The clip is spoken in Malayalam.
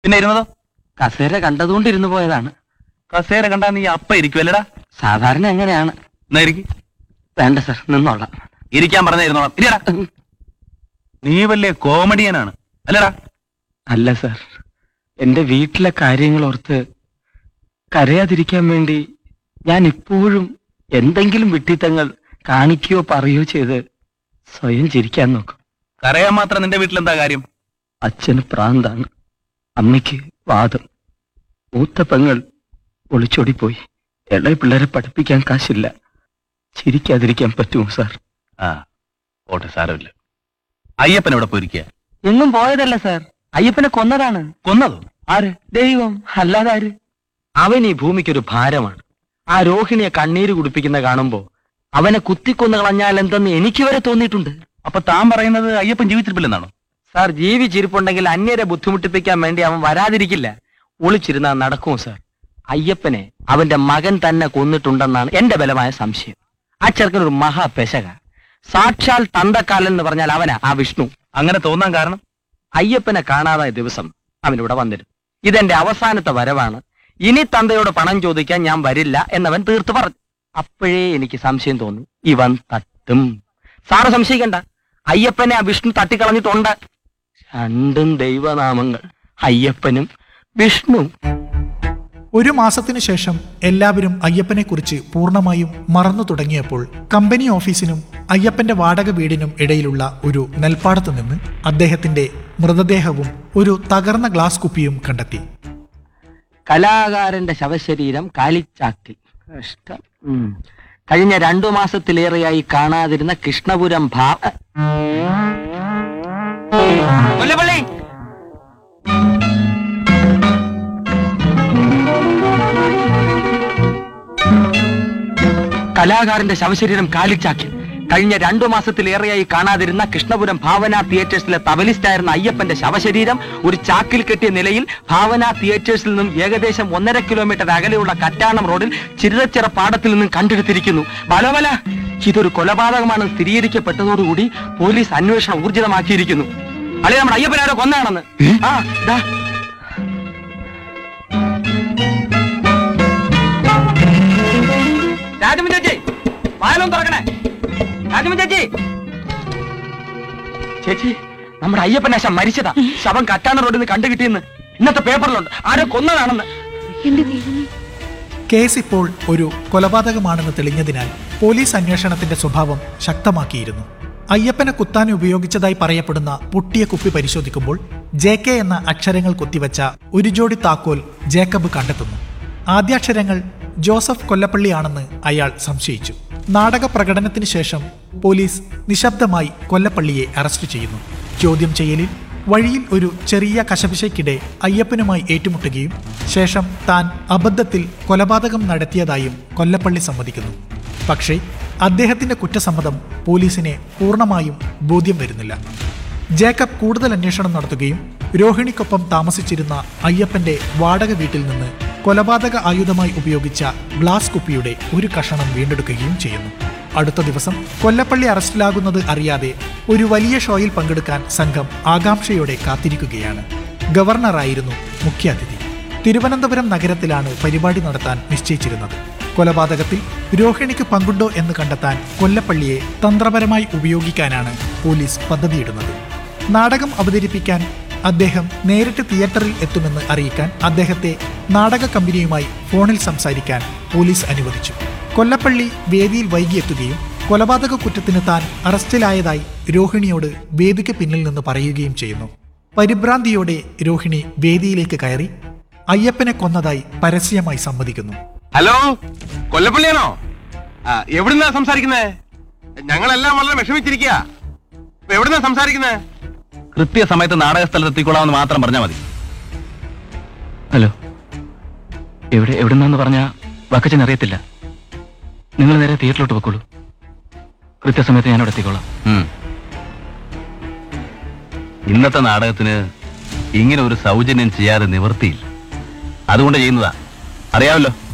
പിന്നെ ഇരുന്നതോ കസേര കണ്ടതുകൊണ്ട് ഇരുന്നു പോയതാണ് കസേര കണ്ടാ നീ അപ്പ ഇരിക്കുവല്ലടാ സാധാരണ എങ്ങനെയാണ് എന്നാ ഇരിക്ക് വേണ്ട സർ നിന്നോളാം ഇരിക്കാൻ പറഞ്ഞ ഇരുന്നോളാം ഇരിയടാ നീ വലിയ കോമഡിയനാണ് അല്ലടാ അല്ല സർ എന്റെ വീട്ടിലെ കാര്യങ്ങൾ ഓർത്ത് കരയാതിരിക്കാൻ വേണ്ടി ഞാൻ ഇപ്പോഴും എന്തെങ്കിലും വിട്ടിത്തങ്ങൾ കാണിക്കുകയോ പറയുകയോ ചെയ്ത് സ്വയം ചിരിക്കാൻ നോക്കും കരയാൻ മാത്രം നിന്റെ വീട്ടിൽ എന്താ കാര്യം അച്ഛന് പ്രാന്താണ് അമ്മയ്ക്ക് വാദം മൂത്ത പെങ്ങൾ ഒളിച്ചോടിപ്പോയി ഇളയ പിള്ളേരെ പഠിപ്പിക്കാൻ കാശില്ല ചിരിക്കാതിരിക്കാൻ പറ്റുമോ സാർ ആ ഓട്ടെ സാരമില്ല അയ്യപ്പൻ എവിടെ പോയിരിക്കുക എങ്ങും പോയതല്ല സാർ അയ്യപ്പനെ കൊന്നതാണ് കൊന്നതോ ആര് ദൈവം അല്ലാതെ ആര് അവൻ ഈ ഭൂമിക്കൊരു ഭാരമാണ് ആ രോഹിണിയെ കണ്ണീര് കുടിപ്പിക്കുന്ന കാണുമ്പോ അവനെ കുത്തിക്കൊന്നു കളഞ്ഞാൽ എന്തെന്ന് എനിക്ക് വരെ തോന്നിയിട്ടുണ്ട് അപ്പൊ താൻ പറയുന്നത് അയ്യപ്പൻ ജീവിച്ചിരിപ്പില്ലെന്നാണോ സാർ ജീവിച്ചിരിപ്പുണ്ടെങ്കിൽ അന്യരെ ബുദ്ധിമുട്ടിപ്പിക്കാൻ വേണ്ടി അവൻ വരാതിരിക്കില്ല ഒളിച്ചിരുന്നാ നടക്കുമോ സാർ അയ്യപ്പനെ അവന്റെ മകൻ തന്നെ കൊന്നിട്ടുണ്ടെന്നാണ് എന്റെ ബലമായ സംശയം ആ ചെറുക്കനൊരു മഹാപെശക സാക്ഷാൽ തന്തക്കാലൻ എന്ന് പറഞ്ഞാൽ അവനാ ആ വിഷ്ണു അങ്ങനെ തോന്നാൻ കാരണം അയ്യപ്പനെ കാണാതായ ദിവസം അവനിവിടെ വന്നിരുന്നു ഇതെന്റെ അവസാനത്തെ വരവാണ് ഇനി തന്തയോട് പണം ചോദിക്കാൻ ഞാൻ വരില്ല എന്നവൻ തീർത്തു പറഞ്ഞു അപ്പോഴേ എനിക്ക് സംശയം തോന്നി ഇവൻ തട്ടും സാറ് സംശയിക്കണ്ട അയ്യപ്പനെ ആ വിഷ്ണു തട്ടിക്കളഞ്ഞിട്ടുണ്ട് രണ്ടും ദൈവനാമങ്ങൾ അയ്യപ്പനും വിഷ്ണു ഒരു മാസത്തിനു ശേഷം എല്ലാവരും അയ്യപ്പനെക്കുറിച്ച് പൂർണ്ണമായും മറന്നു തുടങ്ങിയപ്പോൾ കമ്പനി ഓഫീസിനും അയ്യപ്പന്റെ വാടക വീടിനും ഇടയിലുള്ള ഒരു നെൽപ്പാടത്ത് നിന്ന് അദ്ദേഹത്തിന്റെ മൃതദേഹവും ഒരു തകർന്ന ഗ്ലാസ് കുപ്പിയും കണ്ടെത്തി കലാകാരന്റെ ശവശരീരം കാലിച്ചാക്കിൽ കഷ്ടം ഉം. കഴിഞ്ഞ രണ്ടു മാസത്തിലേറെയായി കാണാതിരുന്ന കൃഷ്ണപുരം ഭാ കൊല്ലപ്പള്ളി കലാകാരന്റെ ശവശരീരം കാലിച്ചാക്കിൽ കഴിഞ്ഞ രണ്ടു മാസത്തിലേറെയായി കാണാതിരുന്ന കൃഷ്ണപുരം ഭാവന തിയേറ്റേഴ്സിലെ തബലിസ്റ്റായിരുന്ന അയ്യപ്പന്റെ ശവശരീരം ഒരു ചാക്കിൽ കെട്ടിയ നിലയിൽ ഭാവന തിയേറ്റേഴ്സിൽ നിന്നും ഏകദേശം ഒന്നര കിലോമീറ്റർ അകലെയുള്ള കറ്റാണം റോഡിൽ ചിരുതച്ചിറ പാടത്തിൽ നിന്നും കണ്ടെടുത്തിരിക്കുന്നു ബലബല ഇതൊരു കൊലപാതകമാണ് സ്ഥിരീകരിക്കപ്പെട്ടതോടുകൂടി പോലീസ് അന്വേഷണം ഊർജിതമാക്കിയിരിക്കുന്നു അല്ലെ നമ്മുടെ അയ്യപ്പനാരോ കൊന്നാണെന്ന് ആ ദാ രാജമൻ ചേച്ചി വായലും തുറക്കണേ രാജമൻ ചേച്ചി ചേച്ചി നമ്മുടെ അയ്യപ്പനാശം മരിച്ചതാ ശവം കറ്റാണ റോഡിൽ നിന്ന് കണ്ടുകിട്ടിയെന്ന് ഇന്നത്തെ പേപ്പറിലുണ്ട് ആരോ കൊന്നതാണെന്ന് എന്റെ ദൈവമേ കേസ് ഇപ്പോൾ ഒരു കൊലപാതകമാണെന്ന് തെളിഞ്ഞതിനാൽ പോലീസ് അന്വേഷണത്തിന്റെ സ്വഭാവം ശക്തമാക്കിയിരുന്നു അയ്യപ്പനെ കുത്താൻ ഉപയോഗിച്ചതായി പറയപ്പെടുന്ന പൊട്ടിയ കുപ്പി പരിശോധിക്കുമ്പോൾ ജെ കെ എന്ന അക്ഷരങ്ങൾ കുത്തിവെച്ച ഒരു ജോഡി താക്കോൽ ജേക്കബ് കണ്ടെത്തുന്നു ആദ്യാക്ഷരങ്ങൾ ജോസഫ് കൊല്ലപ്പള്ളിയാണെന്ന് അയാൾ സംശയിച്ചു നാടക പ്രകടനത്തിന് ശേഷം പോലീസ് നിശബ്ദമായി കൊല്ലപ്പള്ളിയെ അറസ്റ്റ് ചെയ്യുന്നു ചോദ്യം ചെയ്യലിൽ വഴിയിൽ ഒരു ചെറിയ കശപിശയ്ക്കിടെ അയ്യപ്പനുമായി ഏറ്റുമുട്ടുകയും ശേഷം താൻ അബദ്ധത്തിൽ കൊലപാതകം നടത്തിയതായും കൊല്ലപ്പള്ളി സമ്മതിക്കുന്നു പക്ഷേ അദ്ദേഹത്തിന്റെ കുറ്റസമ്മതം പോലീസിനെ പൂർണ്ണമായും ബോധ്യം വരുന്നില്ല ജേക്കബ് കൂടുതൽ അന്വേഷണം നടത്തുകയും രോഹിണിക്കൊപ്പം താമസിച്ചിരുന്ന അയ്യപ്പന്റെ വാടക വീട്ടിൽ നിന്ന് കൊലപാതക ആയുധമായി ഉപയോഗിച്ച ഗ്ലാസ് കുപ്പിയുടെ ഒരു കഷണം വീണ്ടെടുക്കുകയും ചെയ്യുന്നു അടുത്ത ദിവസം കൊല്ലപ്പള്ളി അറസ്റ്റിലാകുന്നത് അറിയാതെ ഒരു വലിയ ഷോയിൽ പങ്കെടുക്കാൻ സംഘം ആകാംക്ഷയോടെ കാത്തിരിക്കുകയാണ് ഗവർണറായിരുന്നു മുഖ്യാതിഥി തിരുവനന്തപുരം നഗരത്തിലാണ് പരിപാടി നടത്താൻ നിശ്ചയിച്ചിരുന്നത് കൊലപാതകത്തിൽ രോഹിണിക്ക് പങ്കുണ്ടോ എന്ന് കണ്ടെത്താൻ കൊല്ലപ്പള്ളിയെ തന്ത്രപരമായി ഉപയോഗിക്കാനാണ് പോലീസ് പദ്ധതിയിടുന്നത് നാടകം അവതരിപ്പിക്കാൻ അദ്ദേഹം നേരിട്ട് തിയേറ്ററിൽ എത്തുമെന്ന് അറിയിക്കാൻ അദ്ദേഹത്തെ നാടക കമ്പനിയുമായി ഫോണിൽ സംസാരിക്കാൻ പോലീസ് അനുവദിച്ചു കൊല്ലപ്പള്ളി വേദിയിൽ വൈകിയെത്തുകയും കൊലപാതക കുറ്റത്തിന് താൻ അറസ്റ്റിലായതായി രോഹിണിയോട് വേദിക്ക് പിന്നിൽ നിന്ന് പറയുകയും ചെയ്യുന്നു പരിഭ്രാന്തിയോടെ രോഹിണി വേദിയിലേക്ക് കയറി അയ്യപ്പനെ കൊന്നതായി പരസ്യമായി സമ്മതിക്കുന്നു ഹലോ കൊല്ലപ്പള്ളിയാണോ ആ, എവിടുന്നാ സംസാരിക്കുന്നേ ഞങ്ങളെല്ലാം വളരെ വിഷമിച്ചിരിക്കുക എവിടുന്നാ സംസാരിക്കുന്നേ കൃത്യസമയത്ത് നാടക സ്ഥലത്ത് എത്തിക്കൊള്ളാമെന്ന് മാത്രം പറഞ്ഞാൽ മതി ഹലോ എവിടെ എവിടുന്നാന്ന് പറഞ്ഞാ വക്കച്ചൻ അറിയത്തില്ല നിങ്ങൾ നേരെ തിയേറ്ററിലോട്ട് വെക്കോളൂ കൃത്യസമയത്ത് ഞാൻ അവിടെ എത്തിക്കോളാം ഉം. ഇന്നത്തെ നാടകത്തിന് ഇങ്ങനെ ഒരു സൗജന്യം ചെയ്യാതെ നിവൃത്തിയില്ല അതുകൊണ്ട് ചെയ്യുന്നതാ അറിയാമല്ലോ